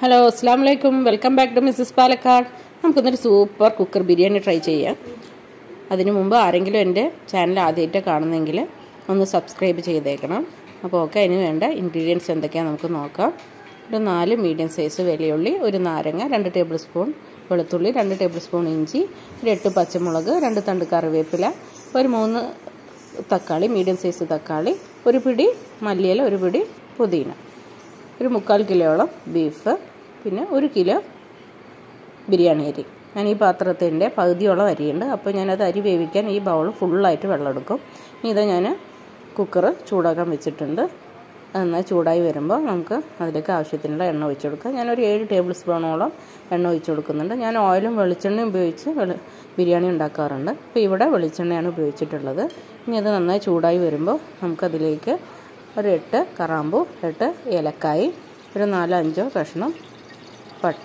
hello അസ്സാം വലൈക്കും welcome back to Mrs Palakkad നമുക്കൊന്നൊരു സൂപ്പർ കുക്കർ ബിരിയാണി ട്രൈ ചെയ്യാം അതിനു മുമ്പ് ആരെങ്കിലും എൻ്റെ ചാനൽ ആദ്യമായിട്ട് കാണുന്നെങ്കിൽ ഒന്ന് സബ്സ്ക്രൈബ് ചെയ്തേക്കണം അപ്പോൾ ഓക്കെ അതിന് വേണ്ട ഇൻഗ്രീഡിയൻസ് എന്തൊക്കെയാണെന്ന് നമുക്ക് നോക്കാം ഒരു നാല് മീഡിയം സൈസ് വലിയുള്ളി ഒരു നാരങ്ങ രണ്ട് ടേബിൾ സ്പൂൺ വെളുത്തുള്ളി രണ്ട് ടേബിൾ സ്പൂൺ ഇഞ്ചി ഒരു എട്ട് പച്ചമുളക് രണ്ട് തണ്ട് കറിവേപ്പില ഒരു മൂന്ന് തക്കാളി മീഡിയം സൈസ് തക്കാളി ഒരു പിടി മല്ലിയില ഒരു പിടി പുതിന ഒരു മുക്കാൽ കിലോയോളം ബീഫ് പിന്നെ ഒരു കിലോ ബിരിയാണി അരി ഞാൻ ഈ പാത്രത്തിൻ്റെ പകുതിയോളം അരിയുണ്ട് അപ്പോൾ ഞാനത് അരി വേവിക്കാൻ ഈ ബൗൾ ഫുള്ളായിട്ട് വെള്ളം എടുക്കും ഇനി ഇത് ഞാൻ കുക്കർ ചൂടാക്കാൻ വെച്ചിട്ടുണ്ട് നന്നായി ചൂടായി വരുമ്പോൾ നമുക്ക് അതിലേക്ക് ആവശ്യത്തിനുള്ള എണ്ണ ഒഴിച്ചു കൊടുക്കാം ഞാനൊരു ഏഴ് ടേബിൾ സ്പൂണോളം എണ്ണ ഒഴിച്ചു കൊടുക്കുന്നുണ്ട് ഞാൻ ഓയിലും വെളിച്ചെണ്ണയും ഉപയോഗിച്ച് വെളി ബിരിയാണി ഉണ്ടാക്കാറുണ്ട് അപ്പോൾ ഇവിടെ വെളിച്ചെണ്ണയാണ് ഉപയോഗിച്ചിട്ടുള്ളത് ഇനി അത് നന്നായി ചൂടായി വരുമ്പോൾ നമുക്കതിലേക്ക് ഒരു എട്ട് കറാമ്പു എട്ട് ഏലക്കായി ഒരു നാലോ അഞ്ചോ കഷ്ണം പട്ട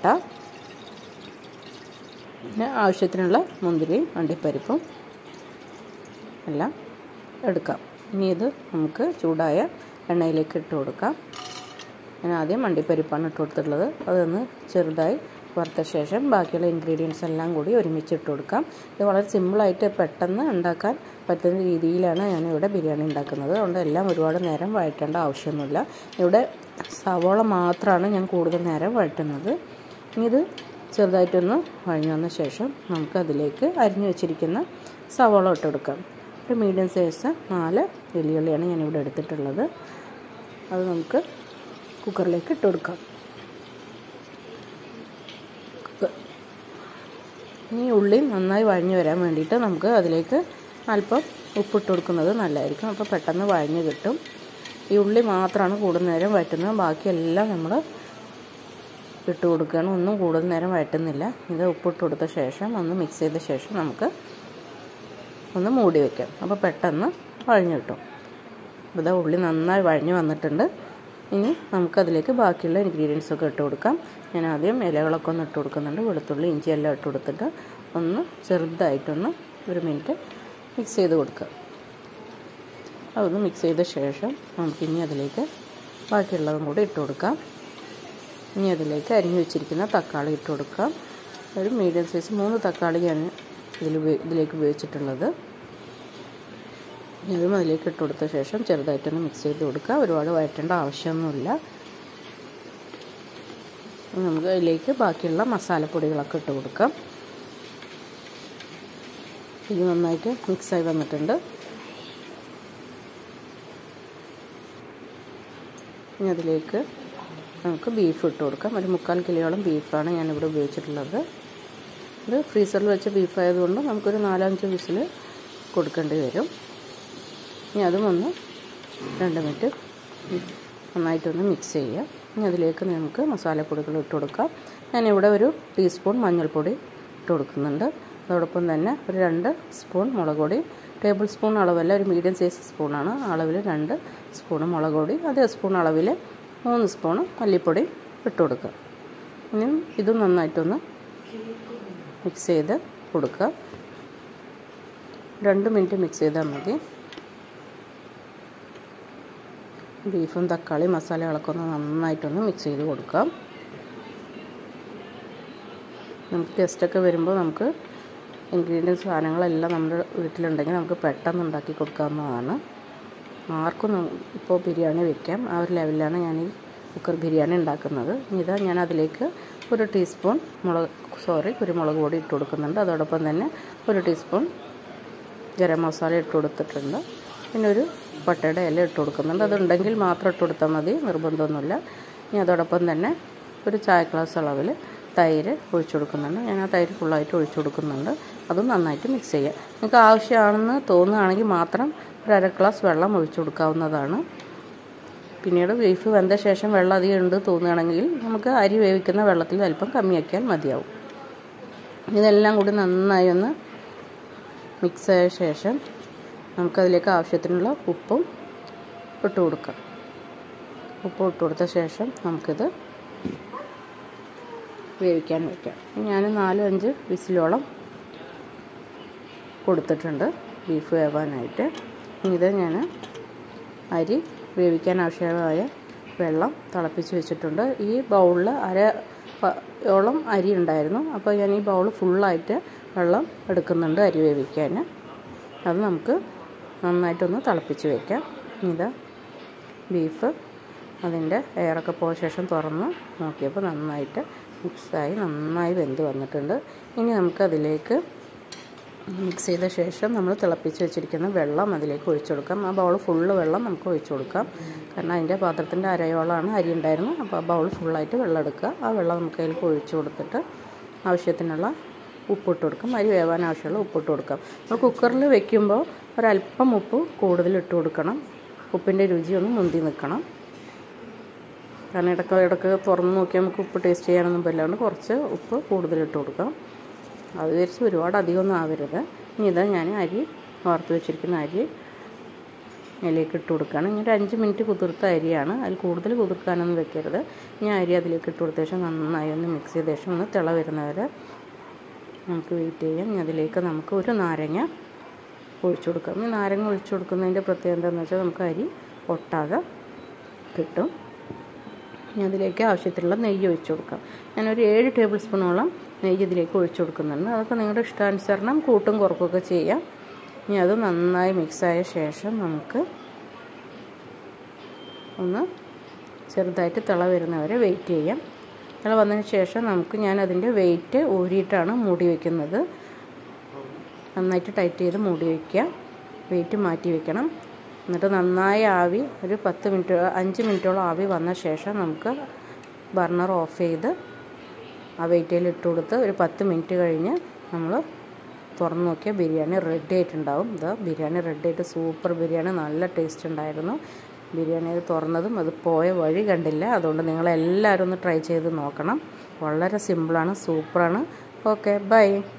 പിന്നെ ആവശ്യത്തിനുള്ള മുന്തിരിയും അണ്ടിപ്പരിപ്പും എല്ലാം എടുക്കാം ഇനി ഇത് നമുക്ക് ചൂടായ എണ്ണയിലേക്ക് ഇട്ട് കൊടുക്കാം ഞാൻ ആദ്യം അണ്ടിപ്പരിപ്പാണ് ഇട്ട് കൊടുത്തിട്ടുള്ളത് അതൊന്ന് ചെറുതായി വറുത്ത ശേഷം ബാക്കിയുള്ള ഇൻഗ്രീഡിയൻസ് എല്ലാം കൂടി ഒരുമിച്ച് ഇട്ട് കൊടുക്കാം ഇത് വളരെ സിമ്പിളായിട്ട് പെട്ടെന്ന് ഉണ്ടാക്കാൻ പറ്റുന്ന രീതിയിലാണ് ഞാനിവിടെ ബിരിയാണി ഉണ്ടാക്കുന്നത് അതുകൊണ്ട് എല്ലാം ഒരുപാട് നേരം വഴറ്റേണ്ട ആവശ്യമൊന്നുമില്ല ഇവിടെ സവോള മാത്രമാണ് ഞാൻ കൂടുതൽ നേരം വഴറ്റുന്നത് ഇനി ഇത് ചെറുതായിട്ടൊന്ന് വഴഞ്ഞു വന്ന ശേഷം നമുക്ക് അതിലേക്ക് അരിഞ്ഞു വെച്ചിരിക്കുന്ന സവോള ഇട്ട് കൊടുക്കാം ഒരു മീഡിയം സൈസ് നാല് വെല്ലുവിളിയാണ് ഞാനിവിടെ എടുത്തിട്ടുള്ളത് അത് നമുക്ക് കുക്കറിലേക്ക് ഇട്ട് കൊടുക്കാം ഈ ഉള്ളി നന്നായി വഴഞ്ഞു വരാൻ വേണ്ടിയിട്ട് നമുക്ക് അതിലേക്ക് അല്പം ഉപ്പിട്ട് കൊടുക്കുന്നത് നല്ലതായിരിക്കും അപ്പോൾ പെട്ടെന്ന് വഴഞ്ഞു കിട്ടും ഈ ഉള്ളി മാത്രമാണ് കൂടുതൽ നേരം വഴറ്റുന്നത് ബാക്കിയെല്ലാം നമ്മൾ ഇട്ട് കൊടുക്കുകയാണ് ഒന്നും കൂടുതൽ നേരം വഴറ്റുന്നില്ല ഇത് ഉപ്പിട്ട് കൊടുത്ത ശേഷം ഒന്ന് മിക്സ് ചെയ്ത ശേഷം നമുക്ക് ഒന്ന് മൂടി വയ്ക്കാം അപ്പോൾ പെട്ടെന്ന് വഴഞ്ഞു കിട്ടും ഇതാ ഉള്ളി നന്നായി വഴഞ്ഞു വന്നിട്ടുണ്ട് ഇനി നമുക്കതിലേക്ക് ബാക്കിയുള്ള ഇൻഗ്രീഡിയൻസ് ഒക്കെ ഇട്ട് കൊടുക്കാം ഞാൻ ആദ്യം ഇലകളൊക്കെ ഒന്ന് ഇട്ട് കൊടുക്കുന്നുണ്ട് വെളുത്തുള്ളി ഇഞ്ചി എല്ലാം ഇട്ട് കൊടുത്തിട്ട് ഒന്ന് ചെറുതായിട്ടൊന്ന് ഒരു മിനിറ്റ് മിക്സ് ചെയ്ത് കൊടുക്കുക അതൊന്ന് മിക്സ് ചെയ്ത ശേഷം നമുക്കിനി അതിലേക്ക് ബാക്കിയുള്ളതും കൂടി ഇട്ട് കൊടുക്കാം ഇനി അതിലേക്ക് അരിഞ്ഞു വെച്ചിരിക്കുന്ന തക്കാളി ഇട്ട് കൊടുക്കാം ഒരു മീഡിയം സൈസ് മൂന്ന് തക്കാളിയാണ് ഇതിൽ ഇതിലേക്ക് ഉപയോഗിച്ചിട്ടുള്ളത് ഇതും അതിലേക്ക് ഇട്ട് കൊടുത്ത ശേഷം ചെറുതായിട്ടൊന്ന് മിക്സ് ചെയ്ത് കൊടുക്കുക ഒരുപാട് വഴറ്റേണ്ട ആവശ്യമൊന്നുമില്ല നമുക്ക് അതിലേക്ക് ബാക്കിയുള്ള മസാലപ്പൊടികളൊക്കെ ഇട്ട് കൊടുക്കാം ഇത് നന്നായിട്ട് മിക്സായി വന്നിട്ടുണ്ട് ഇനി അതിലേക്ക് നമുക്ക് ബീഫ് ഇട്ട് കൊടുക്കാം ഒരു മുക്കാൽ കിലോയോളം ബീഫാണ് ഞാനിവിടെ ഉപയോഗിച്ചിട്ടുള്ളത് ഇത് ഫ്രീസറിൽ വെച്ച ബീഫ് ആയതുകൊണ്ട് നമുക്കൊരു നാലഞ്ച് വിസിൽ കൊടുക്കേണ്ടി വരും ഇനി അതും ഒന്ന് രണ്ട് മിനിറ്റ് നന്നായിട്ടൊന്ന് മിക്സ് ചെയ്യുക ഇനി അതിലേക്ക് നമുക്ക് മസാലപ്പൊടികൾ ഇട്ട് കൊടുക്കാം ഞാനിവിടെ ഒരു ടീസ്പൂൺ മഞ്ഞൾപ്പൊടി ഇട്ട് കൊടുക്കുന്നുണ്ട് അതോടൊപ്പം തന്നെ ഒരു രണ്ട് സ്പൂൺ മുളക് പൊടി ടേബിൾ സ്പൂൺ അളവല്ല ഒരു മീഡിയം സൈസ് സ്പൂണാണ് അളവിൽ രണ്ട് സ്പൂൺ മുളക് പൊടി അതേ സ്പൂൺ അളവിൽ മൂന്ന് സ്പൂൺ മല്ലിപ്പൊടി ഇട്ട് കൊടുക്കുക ഇനി ഇതും നന്നായിട്ടൊന്ന് മിക്സ് ചെയ്ത് കൊടുക്കുക രണ്ട് മിനിറ്റ് മിക്സ് ചെയ്താൽ മതി ബീഫും തക്കാളി മസാലകളൊക്കെ ഒന്ന് നന്നായിട്ടൊന്ന് മിക്സ് ചെയ്ത് കൊടുക്കാം നമുക്ക് ഗസ്റ്റൊക്കെ വരുമ്പോൾ നമുക്ക് ഇൻഗ്രീഡിയൻസ് സാധനങ്ങളെല്ലാം നമ്മുടെ വീട്ടിലുണ്ടെങ്കിൽ നമുക്ക് പെട്ടെന്ന് ഉണ്ടാക്കി കൊടുക്കാവുന്നതാണ് ആർക്കും ഇപ്പോൾ ബിരിയാണി വെക്കാം ആ ഒരു ലെവലിലാണ് ഞാൻ ഈ കുക്കർ ബിരിയാണി ഉണ്ടാക്കുന്നത് ഇതാ ഞാൻ അതിലേക്ക് ഒരു ടീസ്പൂൺ മുളക് സോറി കുരുമുളക് പൊടി ഇട്ട് കൊടുക്കുന്നുണ്ട് അതോടൊപ്പം തന്നെ ഒരു ടീസ്പൂൺ ഗരം മസാല ഇട്ട് കൊടുത്തിട്ടുണ്ട് പിന്നെ ഒരു പട്ടയുടെ ഇല ഇട്ട് കൊടുക്കുന്നുണ്ട് അതുണ്ടെങ്കിൽ മാത്രം ഇട്ട് കൊടുത്താൽ മതി നിർബന്ധമൊന്നുമില്ല ഇനി അതോടൊപ്പം തന്നെ ഒരു ചായ ഗ്ലാസ് അളവിൽ തൈര് ഒഴിച്ചു കൊടുക്കുന്നുണ്ട് ഞാൻ ആ തൈര് ഫുള്ളായിട്ട് ഒഴിച്ചു കൊടുക്കുന്നുണ്ട് അതും നന്നായിട്ട് മിക്സ് ചെയ്യുക നിങ്ങൾക്ക് ആവശ്യമാണെന്ന് തോന്നുകയാണെങ്കിൽ മാത്രം ഒരു അര ഗ്ലാസ് വെള്ളം ഒഴിച്ചു കൊടുക്കാവുന്നതാണ് പിന്നീട് ബീഫ് വെന്ത ശേഷം വെള്ളം അധികം ഉണ്ട് തോന്നുകയാണെങ്കിൽ നമുക്ക് അരി വേവിക്കുന്ന വെള്ളത്തിൽ അല്പം കമ്മിയാക്കിയാൽ മതിയാവും ഇതെല്ലാം കൂടി നന്നായി ഒന്ന് മിക്സ് ആയ ശേഷം നമുക്കതിലേക്ക് ആവശ്യത്തിനുള്ള ഉപ്പും ഇട്ട് കൊടുക്കാം ഉപ്പ് ഇട്ട് കൊടുത്ത ശേഷം നമുക്കിത് വേവിക്കാൻ വയ്ക്കാം ഞാൻ നാലും അഞ്ച് വിസിലോളം കൊടുത്തിട്ടുണ്ട് ബീഫ് വേവാനായിട്ട് ഇത് ഞാൻ അരി വേവിക്കാൻ ആവശ്യമായ വെള്ളം തിളപ്പിച്ച് വെച്ചിട്ടുണ്ട് ഈ ബൗളിൽ അര യോളം അരി ഉണ്ടായിരുന്നു അപ്പോൾ ഞാൻ ഈ ബൗൾ ഫുള്ളായിട്ട് വെള്ളം എടുക്കുന്നുണ്ട് അരി വേവിക്കാൻ അത് നമുക്ക് നന്നായിട്ടൊന്ന് തിളപ്പിച്ച് വയ്ക്കാം ഇതാ ബീഫ് അതിൻ്റെ എയറൊക്കെ പോയ ശേഷം തുറന്ന് നോക്കിയപ്പോൾ നന്നായിട്ട് മിക്സായി നന്നായി വെന്ത് വന്നിട്ടുണ്ട് ഇനി നമുക്കതിലേക്ക് മിക്സ് ചെയ്ത ശേഷം നമ്മൾ തിളപ്പിച്ച് വെച്ചിരിക്കുന്ന വെള്ളം അതിലേക്ക് ഒഴിച്ചു കൊടുക്കാം ആ ബൗൾ ഫുള്ള് വെള്ളം നമുക്ക് ഒഴിച്ചു കൊടുക്കാം കാരണം അതിൻ്റെ പാത്രത്തിൻ്റെ അരയോളമാണ് അരി ഉണ്ടായിരുന്നത് അപ്പോൾ ആ ബൗൾ ഫുള്ളായിട്ട് വെള്ളം എടുക്കുക ആ വെള്ളം നമുക്ക് അതിലേക്ക് ഒഴിച്ചു കൊടുത്തിട്ട് ആവശ്യത്തിനുള്ള ഉപ്പിട്ട് കൊടുക്കാം അരി വേവാൻ ആവശ്യമുള്ള ഉപ്പിട്ട് കൊടുക്കാം നമ്മൾ കുക്കറിൽ വെക്കുമ്പോൾ ഒരല്പം ഉപ്പ് കൂടുതൽ ഇട്ട് കൊടുക്കണം ഉപ്പിൻ്റെ രുചി ഒന്ന് മുന്തി നിൽക്കണം കാരണം ഇടയ്ക്ക് ഇടയ്ക്ക് തുറന്ന് നോക്കിയാൽ നമുക്ക് ഉപ്പ് ടേസ്റ്റ് ചെയ്യാനൊന്നും പറ്റില്ലാണ്ട് കുറച്ച് ഉപ്പ് കൂടുതൽ ഇട്ട് കൊടുക്കാം അത് വിചാരിച്ച് ഒരുപാട് അധികമൊന്നും ആവരുത് ഇനി ഇതാ ഞാൻ അരി വാർത്ത് വെച്ചിരിക്കുന്ന അരി അതിലേക്ക് ഇട്ട് കൊടുക്കുകയാണ് ഇനി ഒരു അഞ്ച് മിനിറ്റ് കുതിർത്ത അരിയാണ് അതിൽ കൂടുതൽ കുതിർക്കാനൊന്നും വെക്കരുത് ഇനി അരി അതിലേക്ക് ഇട്ട് കൊടുത്ത ശേഷം നന്നായി ഒന്ന് മിക്സ് ചെയ്ത ശേഷം ഒന്ന് തിള വരുന്നവരെ നമുക്ക് വെയിറ്റ് ചെയ്യാം ഇനി അതിലേക്ക് നമുക്ക് ഒരു നാരങ്ങ ഒഴിച്ചു കൊടുക്കാം ഈ നാരങ്ങ ഒഴിച്ചു കൊടുക്കുന്നതിൻ്റെ പ്രത്യേകത എന്താണെന്ന് വെച്ചാൽ നമുക്ക് അരി ഒട്ടാതെ കിട്ടും ഇനി അതിലേക്ക് ആവശ്യത്തിനുള്ള നെയ്യ് ഒഴിച്ചു കൊടുക്കാം ഞാനൊരു ഏഴ് ടേബിൾ സ്പൂണോളം നെയ്യ് ഇതിലേക്ക് ഒഴിച്ചു കൊടുക്കുന്നുണ്ട് അതൊക്കെ നിങ്ങളുടെ ഇഷ്ടാനുസരണം കൂട്ടും കുറക്കുകയൊക്കെ ചെയ്യാം ഇനി അത് നന്നായി മിക്സായ ശേഷം നമുക്ക് ഒന്ന് ചെറുതായിട്ട് തിള വരുന്നവരെ വെയിറ്റ് ചെയ്യാം തിള വന്നതിന് ശേഷം നമുക്ക് ഞാൻ അതിൻ്റെ വെയിറ്റ് ഊരിയിട്ടാണ് മൂടി വയ്ക്കുന്നത് നന്നായിട്ട് ടൈറ്റ് ചെയ്ത് മൂടി വയ്ക്കുക വെയിറ്റ് മാറ്റി വെക്കണം എന്നിട്ട് നന്നായി ആവി ഒരു പത്ത് മിനിറ്റ് അഞ്ച് മിനിറ്റോളം ആവി വന്ന ശേഷം നമുക്ക് ബർണർ ഓഫ് ചെയ്ത് ആ വെയിറ്റിൽ ഇട്ട് കൊടുത്ത് ഒരു പത്ത് മിനിറ്റ് കഴിഞ്ഞ് നമ്മൾ തുറന്ന് നോക്കിയാൽ ബിരിയാണി റെഡി ആയിട്ടുണ്ടാവും ഇത് ബിരിയാണി റെഡി ആയിട്ട് സൂപ്പർ ബിരിയാണി നല്ല ടേസ്റ്റ് ഉണ്ടായിരുന്നു ബിരിയാണി അത് തുറന്നതും അത് പോയ വഴി കണ്ടില്ല അതുകൊണ്ട് നിങ്ങളെല്ലാവരും ഒന്ന് ട്രൈ ചെയ്ത് നോക്കണം വളരെ സിമ്പിളാണ് സൂപ്പറാണ് ഓക്കെ ബൈ